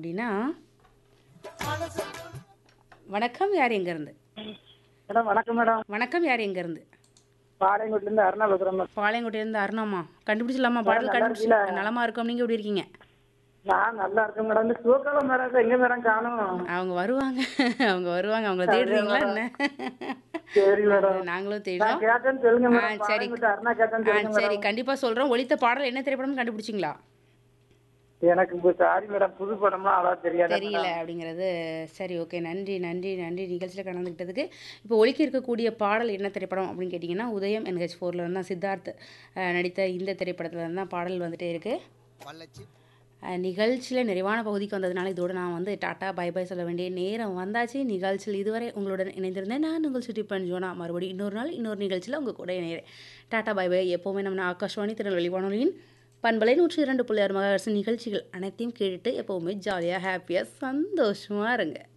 அப்படின்னா வணக்கம் யார் எங்கேருந்து மேடம் வணக்கம் மேடம் வணக்கம் யார் எங்கேருந்து பாளையங்கோட்டில இருந்து அருணா பேசுறேன் மேடம். பாளையங்கோட்டையிலேருந்து அருணாமா கண்டுபிடிச்சலாமா பாடல் நல்லா கண்டுபிடிச்சு இருக்கீங்களா? நலமா இருக்கோம் நீங்கள் எப்படி இருக்கீங்க நான் நல்லா இருக்கேன் மேடம் இந்த சிவகாலம் மேடம் எங்க மேடம் காணும் அவங்க வருவாங்க அவங்க வருவாங்க அவங்கள தேடுறீங்களா என்ன சரி மேடம் நாங்களும் நான் தேடுறோம் கேட்டேன்னு சொல்லுங்க ஆ, மேடம் சரி. பாளையங்கோட்டை அருணா கேட்டேன்னு ஆ சொல்லுங்க சரி மேடம் கண்டிப்பா சொல்றோம் ஒலித்த பாடல் என்ன திரைப்படம்னு கண்டுபிடிச்சிங்களா எனக்கு இப்போ சாரி மேடம் புது படம்லாம் அவ்வளோ தெரியாது தெரியல அப்படிங்கிறது சரி ஓகே நன்றி நன்றி நன்றி நிகழ்ச்சியில் கலந்துக்கிட்டதுக்கு இப்போ ஒலிக்க இருக்கக்கூடிய பாடல் என்ன திரைப்படம் அப்படின்னு கேட்டிங்கன்னா உதயம் என்ஹெச் ஃபோரில் தான் சித்தார்த் அஹ், நடித்த இந்த திரைப்படத்தில் தான் பாடல் வந்துட்டே இருக்குது நிகழ்ச்சியில் நிறைவான பகுதிக்கு வந்ததுனால இதோட நான் வந்து டாட்டா பை பை சொல்ல வேண்டிய நேரம் வந்தாச்சு நிகழ்ச்சியில் இதுவரை உங்களுடன் இணைந்திருந்தேன் நான் உங்கள் சுட்டி ஜோனா மறுபடியும் இன்னொரு நாள் இன்னொரு நிகழ்ச்சியில் உங்கள் கூட இணைகிறேன் டாட்டா பை பை எப்போவுமே நம்ம ஆகாஷ்வாணி திருநெல்வேலி வானொலியின் பண்பலை நூற்றி இரண்டு புள்ளி ஆறு மகா நிகழ்ச்சிகள் அனைத்தையும் கேட்டுட்டு எப்போவுமே ஜாலியாக ஹாப்பியாக சந்தோஷமாக இருங்க